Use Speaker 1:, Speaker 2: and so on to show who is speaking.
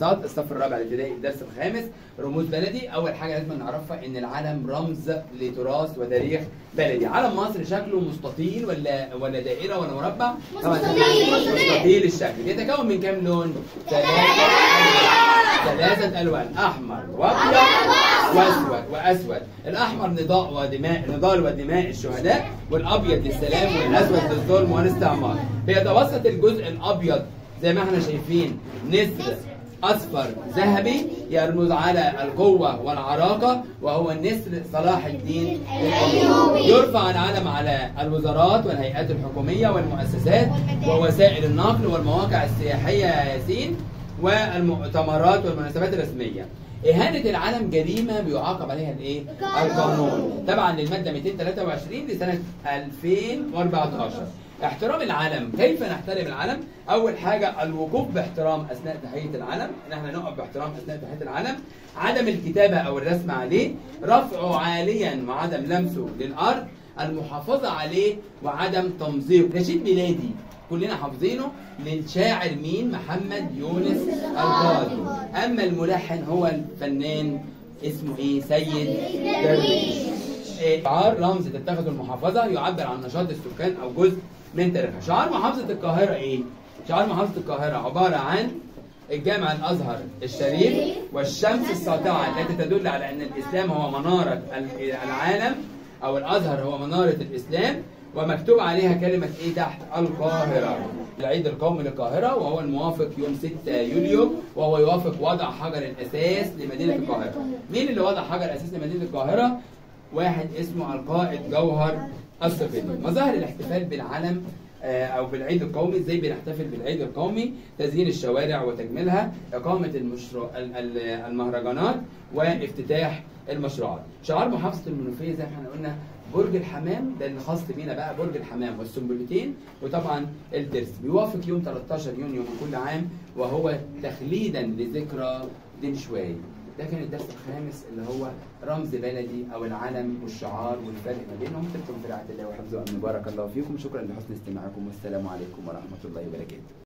Speaker 1: صاد الصف الرابع الابتدائي الدرس الخامس رموز بلدي اول حاجه لازم نعرفها ان العلم رمز لتراث وتاريخ بلدي علم مصر شكله مستطيل ولا ولا دائره ولا مربع طبعا
Speaker 2: مستطيل.
Speaker 1: مستطيل الشكل يتكون من كام لون ثلاثه ثلاثه الوان احمر وابيض واسود واسود الاحمر نضاء ودماء نضال ودماء الشهداء والابيض للسلام والاسود للظلم والاستعمار بيتوسط الجزء الابيض زي ما احنا شايفين نسر اصفر ذهبي يرمز على القوه والعراقه وهو النسر صلاح الدين الايوبي يرفع العلم على الوزارات والهيئات الحكوميه والمؤسسات ووسائل النقل والمواقع السياحيه يا ياسين والمؤتمرات والمناسبات الرسميه إهانة العلم جريمة بيعاقب عليها الإيه؟ القانون. تبعا للمادة 223 لسنة 2014. احترام العلم، كيف نحترم العلم؟ أول حاجة الوقوف باحترام أثناء تحية العلم، إن احنا نقف باحترام أثناء تحية العلم، عدم الكتابة أو الرسم عليه، رفعه عاليا وعدم لمسه للأرض، المحافظة عليه وعدم تمزيقه. نشيد ميلادي كلنا حافظينه للشاعر مين محمد يونس القاضي اما الملحن هو الفنان اسمه ايه سيد درويش إيه، شعار رمز تتخذ المحافظه يعبر عن نشاط السكان او جزء من تاريخها شعار محافظه القاهره ايه شعار محافظه القاهره عباره عن الجامع الازهر الشريف والشمس الساطعه التي تدل على ان الاسلام هو مناره العالم او الازهر هو مناره الاسلام ومكتوب عليها كلمة إيه تحت؟ القاهرة. العيد القومي للقاهرة وهو الموافق يوم 6 يوليو وهو يوافق وضع حجر الأساس لمدينة القاهرة. مين اللي وضع حجر الأساس لمدينة القاهرة؟ واحد اسمه القائد جوهر الصفدي. مظاهر الاحتفال بالعلم آه، او بالعيد القومي ازاي بنحتفل بالعيد القومي تزيين الشوارع وتجميلها اقامه المشروع ال- ال- المهرجانات وافتتاح المشروعات شعار محافظه المنوفيه زي ما احنا قلنا برج الحمام ده اللي خاص بينا بقى برج الحمام والسنبلتين وطبعا الترس بيوافق يوم 13 يونيو من كل عام وهو تخليدا لذكرى دين شوي ده كان الدرس الخامس اللي هو رمز بلدي او العلم والشعار والفرق ما بينهم تبقوا في رعايه الله وحفظه امن بارك الله فيكم شكرا لحسن استماعكم والسلام عليكم ورحمه الله وبركاته